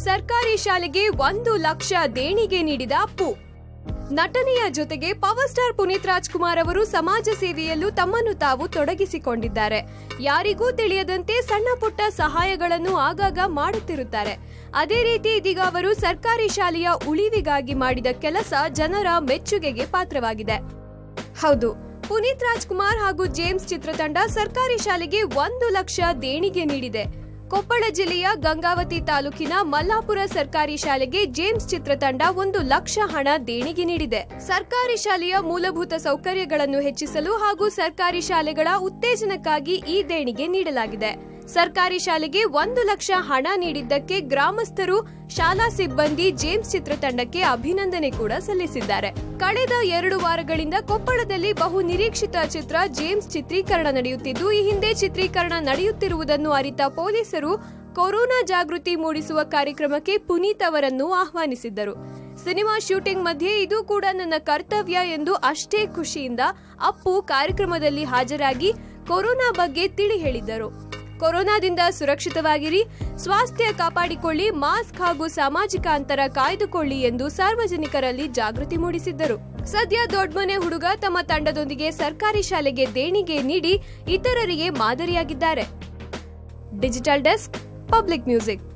ಸರ್ಕಾರಿ ಶಾಲೆಗೆ ಒಂದು ಲಕ್ಷ ದೇಣಿಗೆ ನೀಡಿದ ಅಪ್ಪು ನಟನೆಯ ಜೊತೆಗೆ ಪವರ್ ಸ್ಟಾರ್ ಪುನೀತ್ ರಾಜ್ಕುಮಾರ್ ಅವರು ಸಮಾಜ ಸೇವೆಯಲ್ಲೂ ತಮ್ಮನ್ನು ತಾವು ತೊಡಗಿಸಿಕೊಂಡಿದ್ದಾರೆ ಯಾರಿಗೂ ತಿಳಿಯದಂತೆ ಸಣ್ಣ ಪುಟ್ಟ ಸಹಾಯಗಳನ್ನು ಆಗಾಗ ಮಾಡುತ್ತಿರುತ್ತಾರೆ ಅದೇ ರೀತಿ ಇದೀಗ ಅವರು ಸರ್ಕಾರಿ ಶಾಲೆಯ ಉಳಿವಿಗಾಗಿ ಮಾಡಿದ ಕೆಲಸ ಜನರ ಮೆಚ್ಚುಗೆಗೆ ಪಾತ್ರವಾಗಿದೆ ಹೌದು ಪುನೀತ್ ರಾಜ್ಕುಮಾರ್ ಹಾಗೂ ಜೇಮ್ಸ್ ಚಿತ್ರತಂಡ ಸರ್ಕಾರಿ ಶಾಲೆಗೆ ಒಂದು ಲಕ್ಷ ದೇಣಿಗೆ ನೀಡಿದೆ ಕೊಪ್ಪಳ ಜಿಲ್ಲೆಯ ಗಂಗಾವತಿ ತಾಲೂಕಿನ ಮಲ್ಲಾಪುರ ಸರ್ಕಾರಿ ಶಾಲೆಗೆ ಜೇಮ್ಸ್ ಚಿತ್ರತಂಡ ಒಂದು ಲಕ್ಷ ಹಣ ದೇಣಿಗೆ ನೀಡಿದೆ ಸರ್ಕಾರಿ ಶಾಲೆಯ ಮೂಲಭೂತ ಸೌಕರ್ಯಗಳನ್ನು ಹೆಚ್ಚಿಸಲು ಹಾಗೂ ಸರ್ಕಾರಿ ಶಾಲೆಗಳ ಉತ್ತೇಜನಕ್ಕಾಗಿ ಈ ದೇಣಿಗೆ ನೀಡಲಾಗಿದೆ ಸರ್ಕಾರಿ ಶಾಲೆಗೆ ಒಂದು ಲಕ್ಷ ಹಣ ನೀಡಿದ್ದಕ್ಕೆ ಗ್ರಾಮಸ್ಥರು ಶಾಲಾ ಸಿಬ್ಬಂದಿ ಜೇಮ್ಸ್ ಚಿತ್ರತಂಡಕ್ಕೆ ಅಭಿನಂದನೆ ಕೂಡ ಸಲ್ಲಿಸಿದ್ದಾರೆ ಕಳೆದ ಎರಡು ವಾರಗಳಿಂದ ಕೊಪ್ಪಳದಲ್ಲಿ ಬಹು ನಿರೀಕ್ಷಿತ ಚಿತ್ರ ಜೇಮ್ಸ್ ಚಿತ್ರೀಕರಣ ನಡೆಯುತ್ತಿದ್ದು ಈ ಹಿಂದೆ ಚಿತ್ರೀಕರಣ ನಡೆಯುತ್ತಿರುವುದನ್ನು ಅರಿತ ಪೊಲೀಸರು ಕೊರೋನಾ ಜಾಗೃತಿ ಮೂಡಿಸುವ ಕಾರ್ಯಕ್ರಮಕ್ಕೆ ಪುನೀತ್ ಅವರನ್ನು ಆಹ್ವಾನಿಸಿದ್ದರು ಸಿನಿಮಾ ಶೂಟಿಂಗ್ ಮಧ್ಯೆ ಇದು ಕೂಡ ನನ್ನ ಕರ್ತವ್ಯ ಎಂದು ಅಷ್ಟೇ ಖುಷಿಯಿಂದ ಅಪ್ಪು ಕಾರ್ಯಕ್ರಮದಲ್ಲಿ ಹಾಜರಾಗಿ ಕೊರೋನಾ ಬಗ್ಗೆ ತಿಳಿ ಹೇಳಿದ್ದರು ಕೊರೋನಾದಿಂದ ಸುರಕ್ಷಿತವಾಗಿರಿ ಸ್ವಾಸ್ಥ್ಯ ಕಾಪಾಡಿಕೊಳ್ಳಿ ಮಾಸ್ಕ್ ಹಾಗೂ ಸಾಮಾಜಿಕ ಅಂತರ ಕಾಯ್ದುಕೊಳ್ಳಿ ಎಂದು ಸಾರ್ವಜನಿಕರಲ್ಲಿ ಜಾಗೃತಿ ಮೂಡಿಸಿದ್ದರು ಸದ್ಯ ದೊಡ್ಮನೆ ಹುಡುಗ ತಮ್ಮ ತಂಡದೊಂದಿಗೆ ಸರ್ಕಾರಿ ಶಾಲೆಗೆ ದೇಣಿಗೆ ನೀಡಿ ಇತರರಿಗೆ ಮಾದರಿಯಾಗಿದ್ದಾರೆ ಡಿಜಿಟಲ್ ಡೆಸ್ಕ್ ಪಬ್ಲಿಕ್ ಮ್ಯೂಸಿಕ್